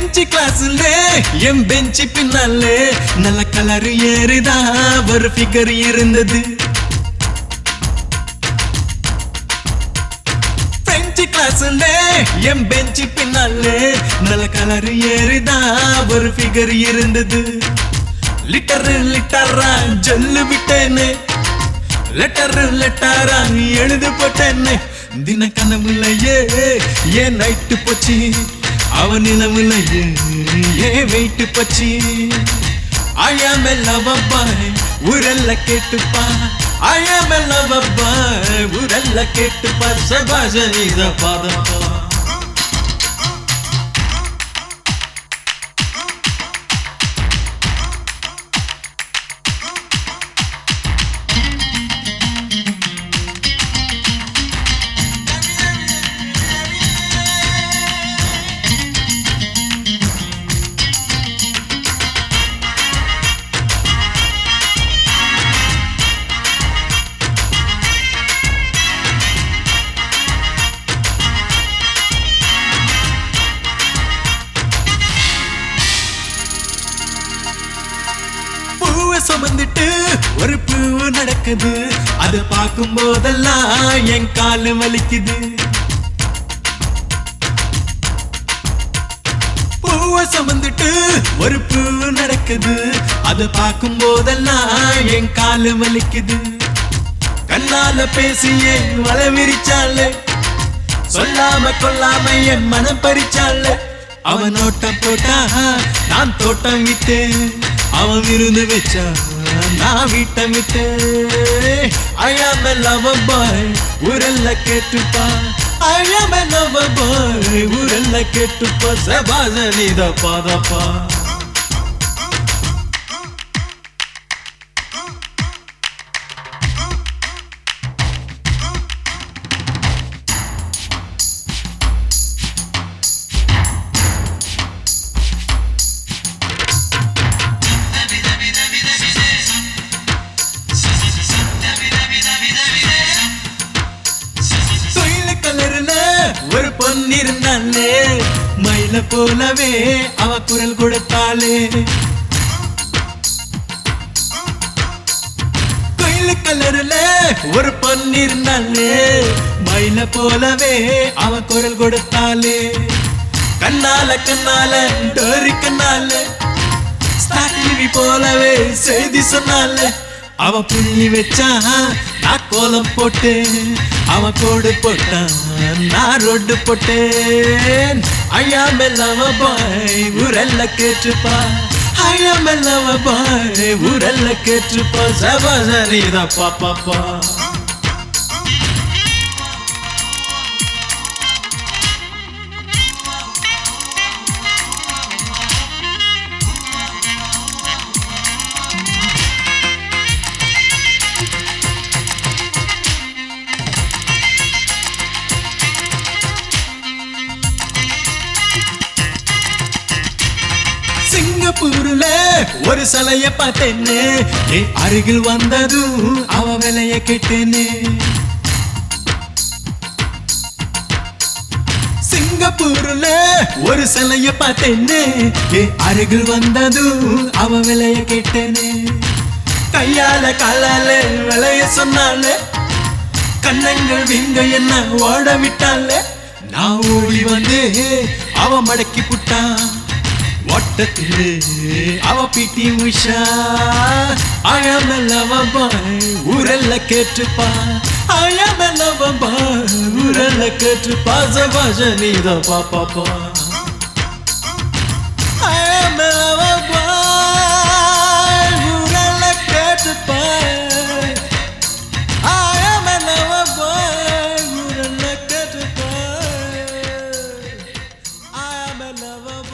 Bench கிளாஸ்ல என் bench பின்னால நல்ல கலர் ஏறுதா ஒரு ஃபிகர் இருந்தது பெஞ்ச் கிளாஸ்ல என் பெஞ்ச் பின்னால நல்ல கலர் ஏறுதா ஒரு ஃபிகர் இருந்தது லிட்டர் லிட்டரா ஜொல்லு விட்டேன்னு லெட்டர் லெட்டரா எழுது போட்டேன்னு தின கனவுலையே ஏன் நைட்டு போச்சு அவன் நிலவுலையே ஏன் வெயிட்டு போச்சு அயாமெல்லாம் பாய் ஊரெல்ல கேட்டுப்பா அயாமெல்லாம் பாய் ஊரெல்ல கேட்டுப்பா சபாஷனித பாதப்பா பூவை சுமந்துட்டு ஒரு பூவு நடக்குது அதை பார்க்கும் போதெல்லாம் என் காலு வலிக்குது பூவை சுமந்துட்டு ஒரு பூவு நடக்குது அதை பார்க்கும் போதெல்லாம் என் காலு வலிக்குது கண்ணால பேசியே வள விரிச்சாலே சொல்லாம கொல்லாம என் மனம் பறிச்சால அவன் நோட்டம் போட்டா நான் தோட்டம் விட்டேன் அவன் விருந்து வச்சா நான் வீட்டம் விட்டேன் ஐயாம லவ பாய் ஊரெல்ல கேட்டுப்பா ஐயாம லவ பாய் ஊரெல்ல கேட்டுப்பா சபாச நீத பாதப்பா தொழில கலர்ல ஒரு பொண்ணு இருந்தாலே மயில போலவே அவ குரல் கொடுத்தாளே தொழில கலர்ல ஒரு பொண்ணு இருந்தாலே மயில போலவே அவ குரல் கொடுத்தாளே கண்ணால கண்ணால டோரி கண்ணால ஸ்டார் டிவி போலவே செய்தி சொன்னால அவ புள்ளி வச்சா நான் கோலம் போட்டேன் அவ கோடு போட்டான் நான் ரோடு போட்டேன் ஐயா மெல்லவ பாய் ஊரெல்ல கேட்டுப்பா ஐயா மெல்லவ பாய் ஊரெல்ல கேட்டுப்பா சபாசரிதா பாப்பாப்பா சிங்கப்பூர்ல ஒரு சிலைய பார்த்தேன்னு என் அருகில் வந்ததும் அவ விலைய கேட்டேன்னு சிங்கப்பூர்ல ஒரு சிலைய பார்த்தேன்னு என் அருகில் வந்ததும் அவ விலைய கேட்டேன்னு கையால காலால விலைய சொன்னாலே கண்ணங்கள் விங்க என்ன ஓட விட்டால நான் ஓடி வந்து அவ மடக்கி புட்டான் ஓட்டத்திலே அவ பிடி உஷா அயமெல்லவ பாய் ஊரெல்ல கேட்டுப்பா அயமெல்லவ பாய் ஊரெல்ல கேட்டுப்பா சபாஷ நீத பாப்பாப்பா அயமெல்லவ பாய் ஊரெல்ல கேட்டுப்பா I am a lover boy, who don't look at the boy. I am a lover